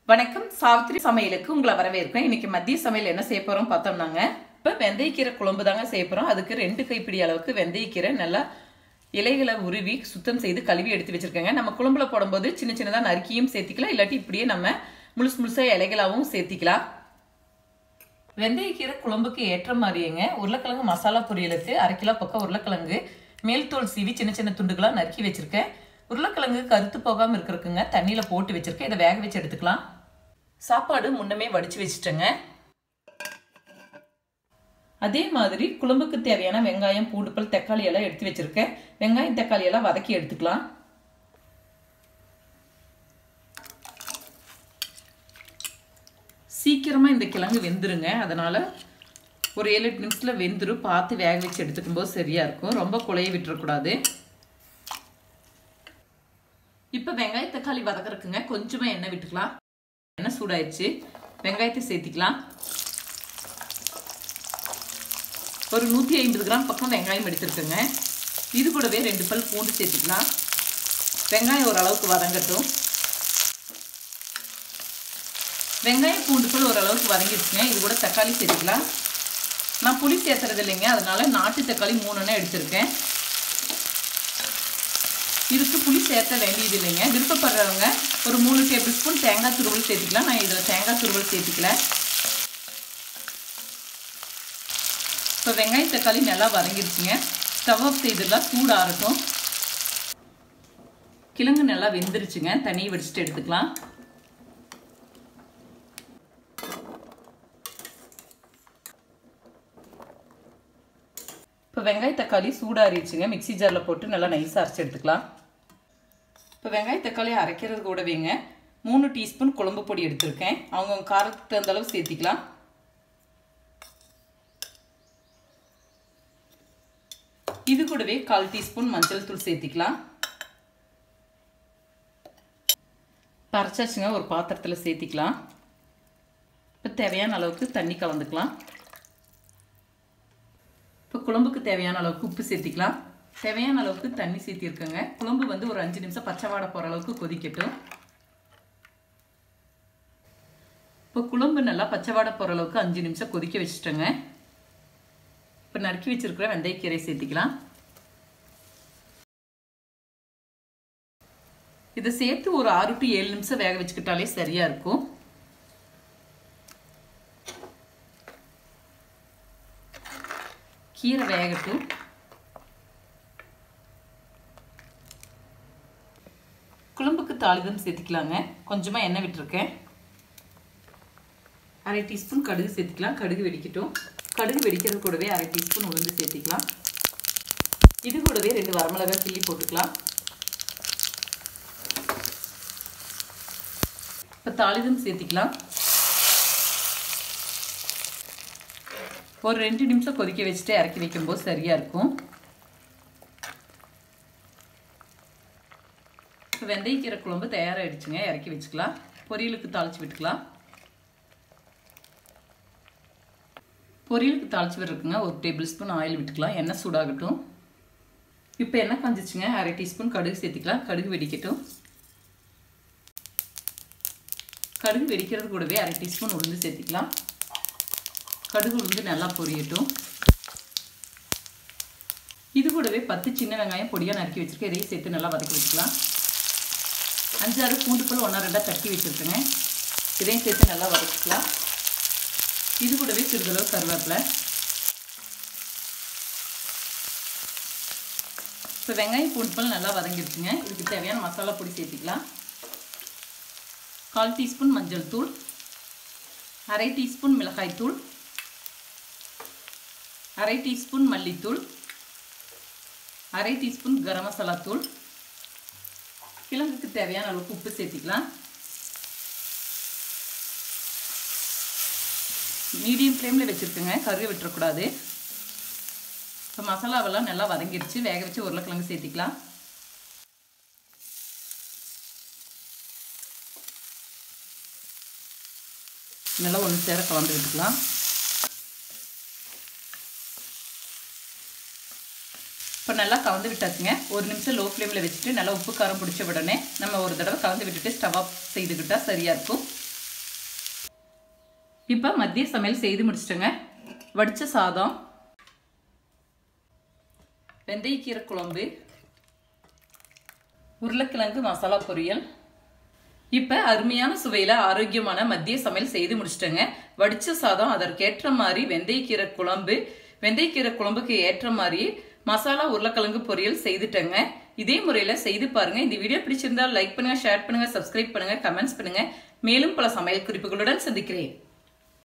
வணக்கம் சாவித்திரி சமையலுக்கு உங்களை வரவேற்கிறேன் இன்னைக்கு மதிய சமையல் என்ன செய்ய போறோம் பார்த்தோம்னாங்க இப்போ வெந்தயக்கீரை குழம்பு தாங்க செய்ய போறோம் அதுக்கு ரெண்டு கைப்பிடி அளவுக்கு வெந்தயக்கீரை நல்லா இலைகளை உருவி சுத்தம் செய்து கழுவி எடுத்து வச்சிருக்கேங்க நம்ம குழம்புல போடும்போது சின்ன சின்னதாக நறுக்கியும் சேர்த்திக்கலாம் இல்லாட்டி இப்படியே நம்ம முழுசு முழுசாக இலைகளாகவும் சேர்த்திக்கலாம் வெந்தயக்கீரை குழம்புக்கு ஏற்ற மாதிரியேங்க உருளைக்கிழங்கு மசாலா பொரியலுக்கு அரை கிலோ பக்கம் உருளைக்கிழங்கு மேல் தோல் சீவி சின்ன சின்ன துண்டுகளாக நறுக்கி வச்சிருக்கேன் உருளைக்கிழங்கு கருத்து போகாமல் இருக்கிறதுக்குங்க தண்ணியில் போட்டு வச்சிருக்கேன் இதை வேக வச்சு எடுத்துக்கலாம் சாப்பாடு முன்னமே வடித்து வச்சுட்டேங்க அதே மாதிரி குழம்புக்கு தேவையான வெங்காயம் பூண்டுப்பல் தக்காளி எல்லாம் எடுத்து வச்சிருக்கேன் வெங்காயம் தக்காளி எல்லாம் வதக்கி எடுத்துக்கலாம் சீக்கிரமாக இந்த கிழங்கு வெந்துருங்க அதனால் ஒரு ஏழு எட்டு நிமிஷத்தில் வெந்துரும் பார்த்து வேக வச்சு எடுத்துக்கும் போது சரியாக இருக்கும் ரொம்ப குழைய விட்டுறக்கூடாது இப்போ வெங்காய தக்காளி வதக்கிறதுக்குங்க கொஞ்சமாக எண்ணெய் விட்டுக்கலாம் எண்ணெய் சூடாயிடுச்சு வெங்காயத்தை சேர்த்திக்கலாம் ஒரு நூற்றி ஐம்பது கிராம் பக்கம் வெங்காயம் எடுத்துருக்குங்க இது கூடவே ரெண்டு பல் பூண்டு சேர்த்திக்கலாம் வெங்காயம் ஓரளவுக்கு வதங்கட்டும் வெங்காயம் பூண்டு பல் ஓரளவுக்கு வதங்கிடுச்சுங்க இது கூட தக்காளி சேர்த்துக்கலாம் நான் புளி சேர்த்துறது இல்லைங்க அதனால நாட்டு தக்காளி மூணுன்னு எடுத்திருக்கேன் இதுக்கு புளி சேர்த்த வேண்டியது இல்லைங்க விருப்பப்படுறவங்க ஒரு மூணு டேபிள் ஸ்பூன் தேங்காய் துருவல் சேர்த்துக்கலாம் நான் இதில் தேங்காய் துருவல் சேர்த்துக்கல இப்போ வெங்காய தக்காளி நல்லா வதங்கிடுச்சுங்க ஸ்டவ் ஆஃப் செய்துலாம் சூடாகட்டும் கிழங்கு நல்லா வெந்துருச்சுங்க தண்ணியை வடிச்சிட்டு எடுத்துக்கலாம் இப்போ வெங்காய தக்காளி சூடாறிடுச்சுங்க மிக்சி ஜாரில் போட்டு நல்லா நைஸாக அரைச்சி எடுத்துக்கலாம் இப்போ வெங்காய தக்காளி அரைக்கிறது கூடவேங்க மூணு டீஸ்பூன் குழம்பு பொடி எடுத்திருக்கேன் அவங்கவுங்க காரத்துக்கு தகுந்த அளவு சேர்த்திக்கலாம் இது கூடவே கால் டீஸ்பூன் மஞ்சள் தூள் சேர்த்திக்கலாம் பறைச்சாச்சுங்க ஒரு பாத்திரத்தில் சேர்த்திக்கலாம் இப்போ தேவையான அளவுக்கு தண்ணி கலந்துக்கலாம் இப்போ குழம்புக்கு தேவையான அளவுக்கு உப்பு சேர்த்திக்கலாம் தேவையான அளவுக்கு தண்ணி சேர்த்திருக்கேங்க குழம்பு வந்து ஒரு அஞ்சு நிமிஷம் பச்சை வாடை போகிற அளவுக்கு கொதிக்கட்டும் இப்போ குழம்பு நல்லா பச்சை வாடை போகிற அளவுக்கு அஞ்சு நிமிஷம் கொதிக்க வச்சுட்டேங்க இப்போ நறுக்கி வச்சிருக்கிற வெந்தயக்கீரை சேர்த்திக்கலாம் இதை சேர்த்து ஒரு ஆறு டு ஏழு நிமிஷம் வேக வச்சுக்கிட்டாலே சரியாக இருக்கும் கீரை வேகட்டும் குழம்புக்கு தாளிதம் சேர்த்துக்கலாங்க கொஞ்சமாக எண்ணெய் விட்டுருக்கேன் அரை டீஸ்பூன் கடுகு சேர்த்துக்கலாம் கடுகு வெடிக்கட்டும் கடுகு வெடிக்கிறது கூடவே அரை டீஸ்பூன் உளுந்து சேர்த்துக்கலாம் இது கூடவே ரெண்டு வரமிளகாய் கிள்ளி போட்டுக்கலாம் இப்போ தாளிதம் சேர்த்திக்கலாம் ஒரு ரெண்டு நிமிஷம் கொதிக்க வச்சுட்டு இறக்கி வைக்கும்போது சரியாக இருக்கும் இப்போ வெந்தயக்கீரை குழம்பு தயாராகிடுச்சுங்க இறக்கி வச்சுக்கலாம் பொரியலுக்கு தாளித்து விட்டுக்கலாம் பொரியலுக்கு தாளித்து விட்டுருக்குங்க ஒரு டேபிள் ஸ்பூன் ஆயில் விட்டுக்கலாம் எண்ணெய் சூடாகட்டும் இப்போ எண்ணெய் காஞ்சிச்சுங்க அரை டீஸ்பூன் கடுகு சேர்த்துக்கலாம் கடுகு வெடிக்கட்டும் கடுகு வெடிக்கிறது கூடவே அரை டீஸ்பூன் உளுந்து சேர்த்துக்கலாம் கடுகு உளுந்து நல்லா பொரியட்டும் இது கூடவே பத்து சின்ன வெங்காயம் பொடியாக நறுக்கி வச்சுருக்கேன் இதையும் சேர்த்து நல்லா வதக்கி வச்சுக்கலாம் அஞ்சாறு பூண்டுப்பல் ஒன்றா ரெண்டாக தட்டி வச்சுருக்கேங்க இதையும் சேர்த்து நல்லா வதக்கிக்கலாம் இது கூடவே சிறிதளவு கருவேப்பிலை இப்போ வெங்காயம் பூண்டுப்பல் நல்லா வதங்கிருச்சுங்க இதுக்கு தேவையான மசாலா பொடி சேர்த்துக்கலாம் கால் டீஸ்பூன் மஞ்சள் தூள் அரை டீஸ்பூன் மிளகாய் தூள் அரை டீஸ்பூன் மல்லித்தூள் அரை டீஸ்பூன் கரம் மசாலா தூள் கிழங்குக்கு தேவையான அளவுக்கு உப்பு சேர்த்திக்கலாம் மீடியம் ஃப்ளேமில் வச்சுருக்குங்க கருக விட்டுறக்கூடாது இப்போ மசாலாவெல்லாம் நல்லா வதங்கிடுச்சு வேக வச்சு உருளைக்கிழங்கு சேர்த்திக்கலாம் நல்லா ஒன்று சேர கலந்து விட்டுக்கலாம் இப்போ நல்லா கலந்து விட்டாச்சுங்க ஒரு நிமிஷம் லோ ஃப்ளேமில் வச்சுட்டு நல்லா உப்பு காரம் பிடிச்ச உடனே நம்ம ஒரு தடவை கலந்து விட்டுட்டு ஸ்டவ் ஆஃப் செய்துக்கிட்டால் சரியாக இருக்கும் இப்போ மதிய சமையல் செய்து முடிச்சிட்டேங்க வடிச்ச சாதம் வெந்தயக்கீரை குழம்பு உருளைக்கிழங்கு மசாலா பொரியல் இப்போ அருமையான சுவையில் ஆரோக்கியமான மதிய சமையல் செய்து முடிச்சிட்டேங்க வடிச்ச சாதம் அதற்கேற்ற மாதிரி வெந்தயக்கீரை குழம்பு வெந்தயக்கீரை குழம்புக்கு ஏற்ற மாதிரி மசாலா உருளைக்கிழங்கு பொரியல் செய்துட்டேங்க இதே முறையில் செய்து பாருங்க இந்த வீடியோ பிடிச்சிருந்தா லைக் பண்ணுங்க ஷேர் பண்ணுங்க சப்ஸ்கிரைப் பண்ணுங்க கமெண்ட்ஸ் பண்ணுங்க மேலும் பல சமையல் குறிப்புகளுடன் சந்திக்கிறேன்